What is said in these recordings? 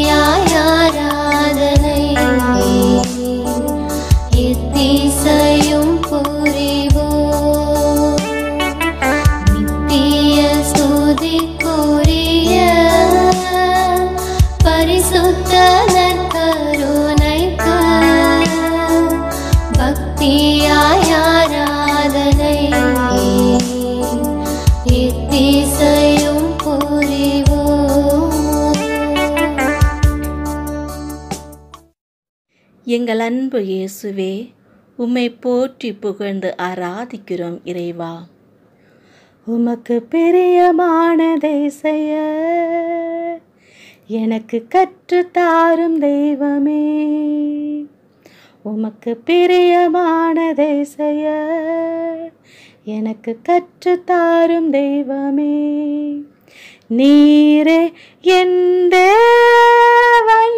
பக்தியாய் ஆராதனை எத்திசையும் புரிவோம் நித்திய ஸ்துதிக்குரிய பரிசுத்த நற்கருணைக்கு பக்தியாய் ஆராதனை எத்திசையும் புரிவோம் எங்கள் அன்பு இயேசுவே உம்மை போற்றி புகழ்ந்து ஆராதிக்கிறோம் இறைவா உமக்கு பிரியமான தேசைய எனக்கு கற்றுத்தாரும் தெய்வமே உமக்கு பிரியமான தேசைய எனக்கு கற்றுத்தாரும் தெய்வமே நீரே என் தேவன்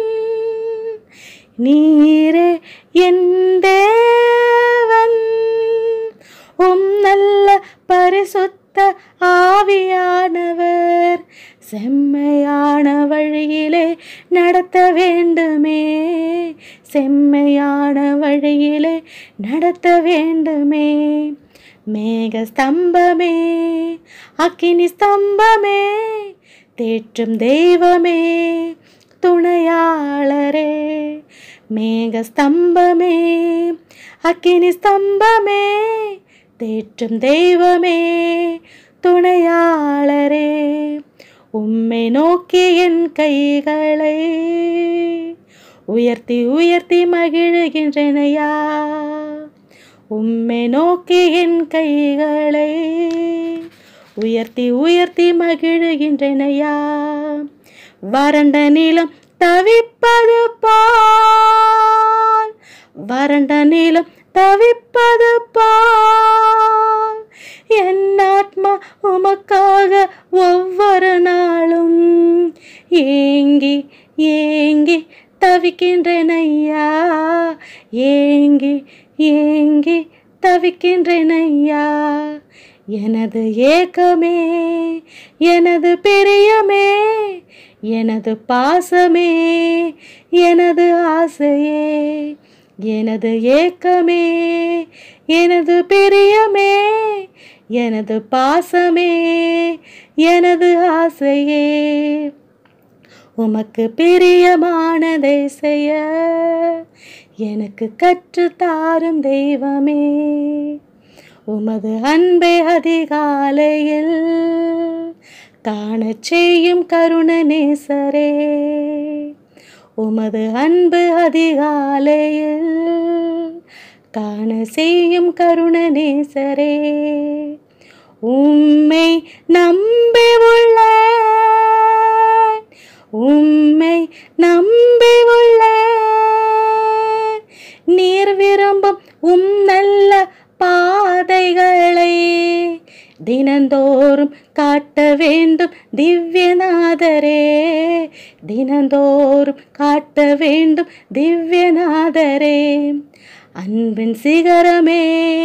நீரே என் தேவன் உம் நல்ல பரிசுத்த ஆவியானவர் செம்மையான வழியிலே நடத்த வேண்டுமே செம்மையான வழியிலே நடத்த வேண்டுமே மேக ஸ்தம்பமே அக்கினி ஸ்தம்பமே தேற்றும் தெய்வமே துணையாளரே மேக ஸ்தம்பமே அக்கினி ஸ்தம்பமே தேற்றும் தெய்வமே துணையாளரே உம்மை நோக்கி என் கைகளை உயர்த்தி உயர்த்தி மகிழுகின்றனையா உம்மை நோக்கி என் கைகளை உயர்த்தி உயர்த்தி மகிழுகின்றனையா வறண்ட நிலம் தவிப்பது பால் வறண்ட நிலம் தவிப்பது பால் என் ஆத்மா உமக்காக ஒவ்வொரு நாளும் ஏங்கி ஏங்கி தவிக்கின்றேன் ஐயா ஏங்கி ஏங்கி தவிக்கின்றேன் ஐயா எனது ஏக்கமே எனது பிரியமே எனது பாசமே எனது ஆசையே எனது ஏக்கமே எனது பிரியமே எனது பாசமே எனது ஆசையே உமக்கு பிரியமானதை செய்ய எனக்கு கற்றுத்தாரும் தெய்வமே உமது அன்பை அதிகாலையில் காணச் செய்யும் கருண நேசரே உமது அன்பு அதிகாலையில் காண செய்யும் கருண நேசரே உம்மை நம்பி உள்ளேன் உம்மை நம்பி உள்ளேன் நீர் விரும்பும் உம் நல்ல பாதைகளை தினந்தோறும் காட்ட வேண்டும் திவ்யநாதரே தினந்தோறும் காட்ட வேண்டும் திவ்யநாதரே அன்பின் சிகரமே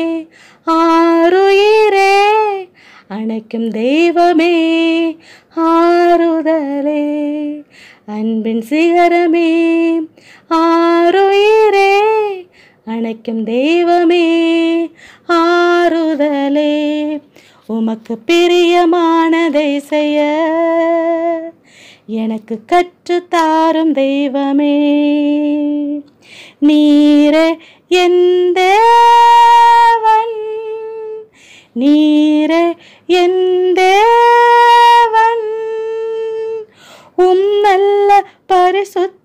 ஆருயிரே அணைக்கும் தெய்வமே ஆறுதலே அன்பின் சிகரமே ஆருயிரே அணைக்கும் தெய்வமே ஆறுதலே உமக்கு பிரியமானதை செய்ய எனக்கு கற்றுத்தாரும் தெய்வமே நீரே என் தேவன் நீரே என் தேவன் உம் நல்ல பரிசுத்த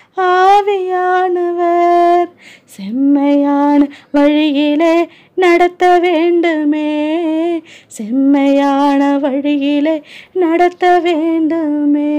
ஆவியானவர் செம்மையான வழியிலே நடத்த வேண்டுமே செம்மையான வழியிலே நடத்த வேண்டுமே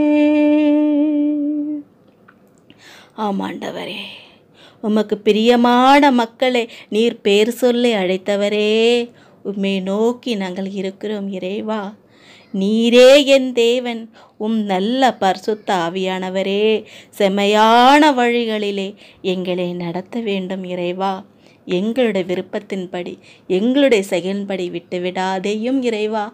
ஆமாண்டவரே உமக்கு பிரியமான மக்களை நீர் பேர் சொல்லி அழைத்தவரே உம்மை நோக்கி நாங்கள் இருக்கிறோம் இறைவா நீரே என் தேவன் உம் நல்ல பரிசுத்த ஆவியானவரே செமையான வழிகளிலே எங்களை நடத்த வேண்டும் இறைவா எங்களுடைய விருப்பத்தின்படி எங்களுடைய செயல்படி விட்டு விடாதேயும் இறைவா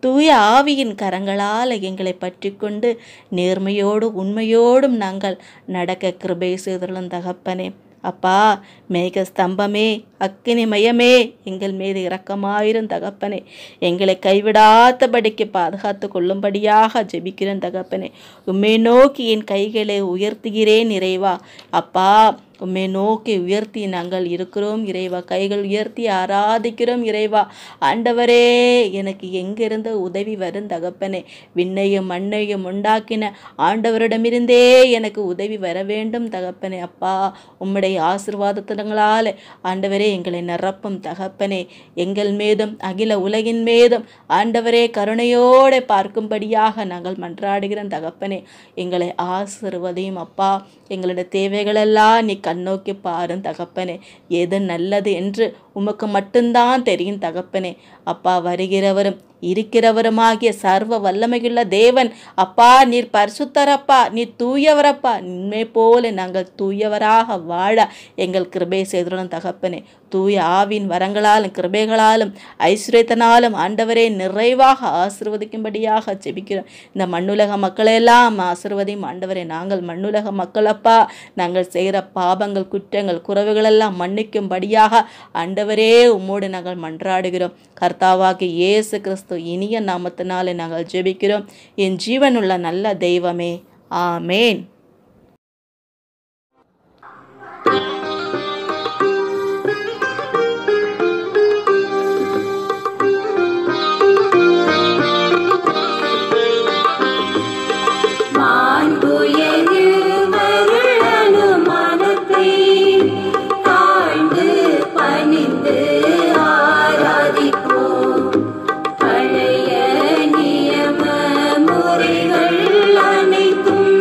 தூய ஆவியின் கரங்களால் எங்களை பற்றி கொண்டு நேர்மையோடு உண்மையோடும் நாங்கள் நடக்க கிருபை செய்துள்ளோம் தகப்பனே அப்பா மேக ஸ்தம்பமே அக்கினி மயமே எங்கள் மீது இரக்கமாயிரும் தகப்பனே எங்களை கைவிடாதபடிக்கு பாதுகாத்து கொள்ளும்படியாக ஜெபிக்கிறேன் தகப்பனே உம்மை நோக்கி என் கைகளை உயர்த்துகிறேன் இறைவா அப்பா உம்மை நோக்கி உயர்த்தி நாங்கள் இருக்கிறோம் இறைவா கைகள் உயர்த்தி ஆராதிக்கிறோம் இறைவா ஆண்டவரே எனக்கு எங்கிருந்து உதவி வரும் தகப்பனே விண்ணையும் மண்ணையும் உண்டாக்கின ஆண்டவரிடமிருந்தே எனக்கு உதவி வர வேண்டும் தகப்பனே அப்பா உம்முடைய ஆசிர்வாதத்தினங்களால் ஆண்டவரே எங்களை நிரப்பும் தகப்பனே எங்கள் மீதும் அகில உலகின் மீதும் ஆண்டவரே கருணையோடு பார்க்கும்படியாக நாங்கள் மன்றாடுகிறோம் தகப்பனே எங்களை ஆசிர்வதையும் அப்பா எங்களுடைய தேவைகளெல்லாம் நீ கண்ணோக்கி பாரும் தகப்பனே எது நல்லது என்று உமக்கு மட்டும்தான் தெரியும் தகப்பனே அப்பா வருகிறவரும் இருக்கிறவருமாகிய சர்வ வல்லமையுள்ள தேவன் அப்பா நீர் பரிசுத்தரப்பா நீர் தூயவரப்பா உண்மை போல நாங்கள் தூயவராக வாழ எங்கள் கிருபை செய்துள்ளோம் தகப்பனே தூய ஆவின் வரங்களாலும் கிருபைகளாலும் ஐஸ்வர்யத்தினாலும் ஆண்டவரே நிறைவாக ஆசிர்வதிக்கும்படியாக ஜெபிக்கிறோம் இந்த மண்ணுலக மக்களையெல்லாம் ஆசிர்வதியும் ஆண்டவரே நாங்கள் மண்ணுலக மக்களப்பா நாங்கள் செய்கிற பாபங்கள் குற்றங்கள் குறவுகளெல்லாம் மன்னிக்கும்படியாக ஆண்டவரே உம்மோடு நாங்கள் மன்றாடுகிறோம் கர்த்தாவாகிய இயேசு கிறிஸ்து இனிய நாமத்தினாலே நாங்கள் ஜெபிக்கிறோம் என் ஜீவனுள்ள நல்ல தெய்வமே ஆமேன் மாண்புயருமருளனுமானத்தை தாழ்ந்து பணிந்து ஆராதிப்போம். பழைய நியம முறைகள் அனைத்தும்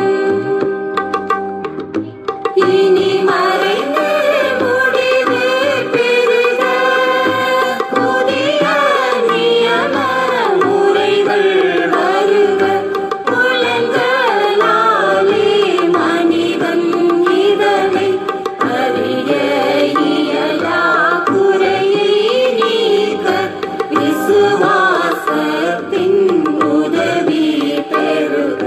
இனி மறைந்து முடிவு பெறுக. புதிய நியம முறைகள் வருக. புலன்களாலே மனிதன் இதனை அறிய இயலா குறையை நீக்க விசுவாசத்தின் உதவி பெறுக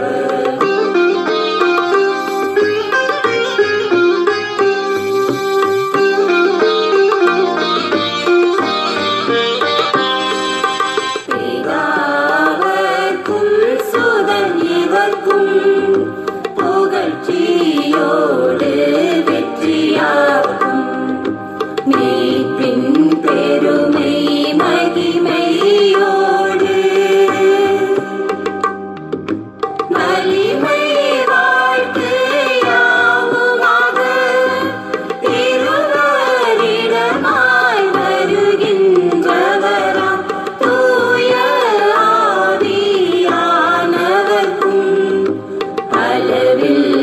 பிதாவர்க்கும் சுதன் இவர்க்கும் புகழ்ச்சியோடு வெற்றியாகும் மீட்பின் பெருமை மகிமையோடு வலிமை வாழ்த்து யாவுமாக திருவரிடமாய் வருகின்றவராம் தூய ஆவியானவர்க்கும் அளவில்